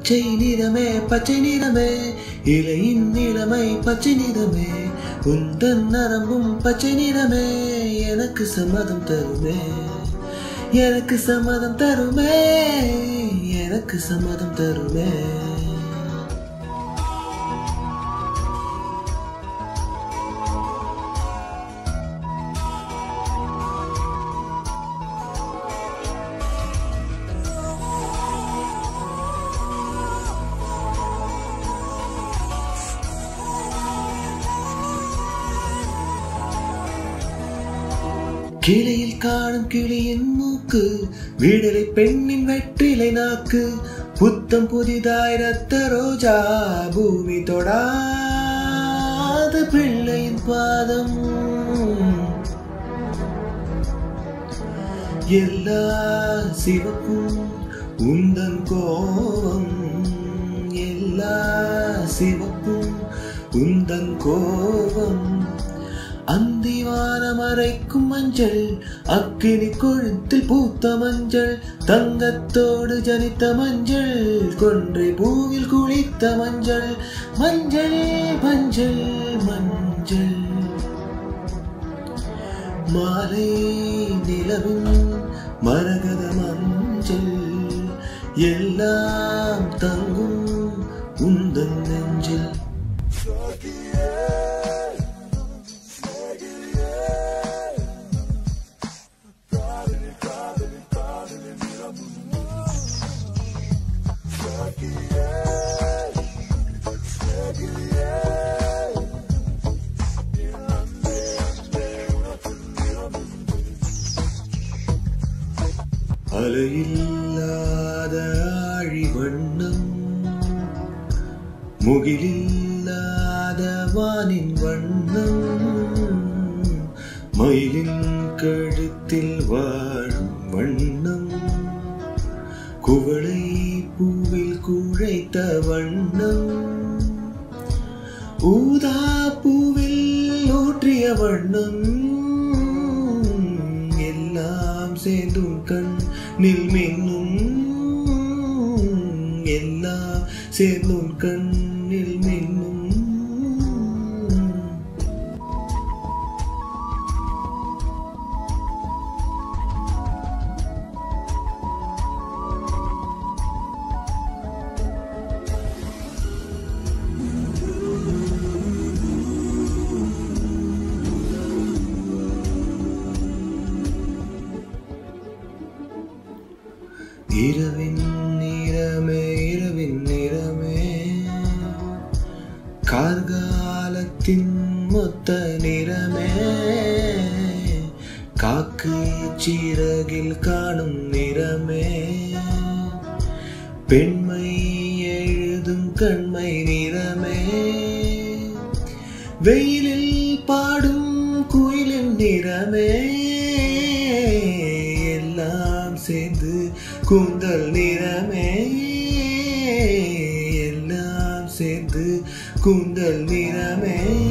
பச்சை நிறமே பச்சை நிறமே இலையின் நிறமை பச்சை நிறமே உந்தன் நரம்பும் பச்சை நிறமே எனக்கு சம்மதம் தருமே எனக்கு சம்மதம் தருமே எனக்கு சம்மதம் தருமே கிளையில் காணும் கிளியின் மூக்கு விடுதலை பெண்ணின் வெற்றிலை நாக்கு புத்தம் புதிதாய் ரத்த ரோஜா பூமி தொடாத பிள்ளையின் பாதம் எல்லா சிவப்பும் உந்தன் கோபம் எல்லா சிவப்பும் உந்தன் கோபம் அந்திவானம் அரைக்கும் மஞ்சள் அக்கினி கொழுத்தில் பூத்த மஞ்சள் தங்கத்தோடு ஜனித்த மஞ்சள் கொன்றை பூவில் குளித்த மஞ்சள் மஞ்சள் மஞ்சள் மஞ்சள் மாலை நிலவின் மரகத மஞ்சள் எல்லாம் தங்கும் உந்தன் நெஞ்சில் அலையில்லாத ஆழி வண்ணம் முகிலில்லாத வானின் வண்ணம் மயிலின் கழுத்தில் வாழும் வண்ணம் குவளை பூவில் குழைத்த வண்ணம் ஊதா பூவில் ஊற்றிய வண்ணம் எல்லாம் சேர்ந்தும் கண் நில் மின்னும் எல்லாம் சேர்ந்தும் கண்ணில் மின்னும் இரவின் நிறமே இரவின் நிறமே கார்காலத்தின் மொத்த நிறமே காக்கு சிறகில் காணும் நிறமே பெண்மை எழுதும் கண்மை நிறமே வெயிலில் பாடும் குயிலின் நிறமே எல்லாம் சேர்ந்து கூந்தல் நிறமே எல்லாம் சேர்ந்து கூந்தல் நிறமே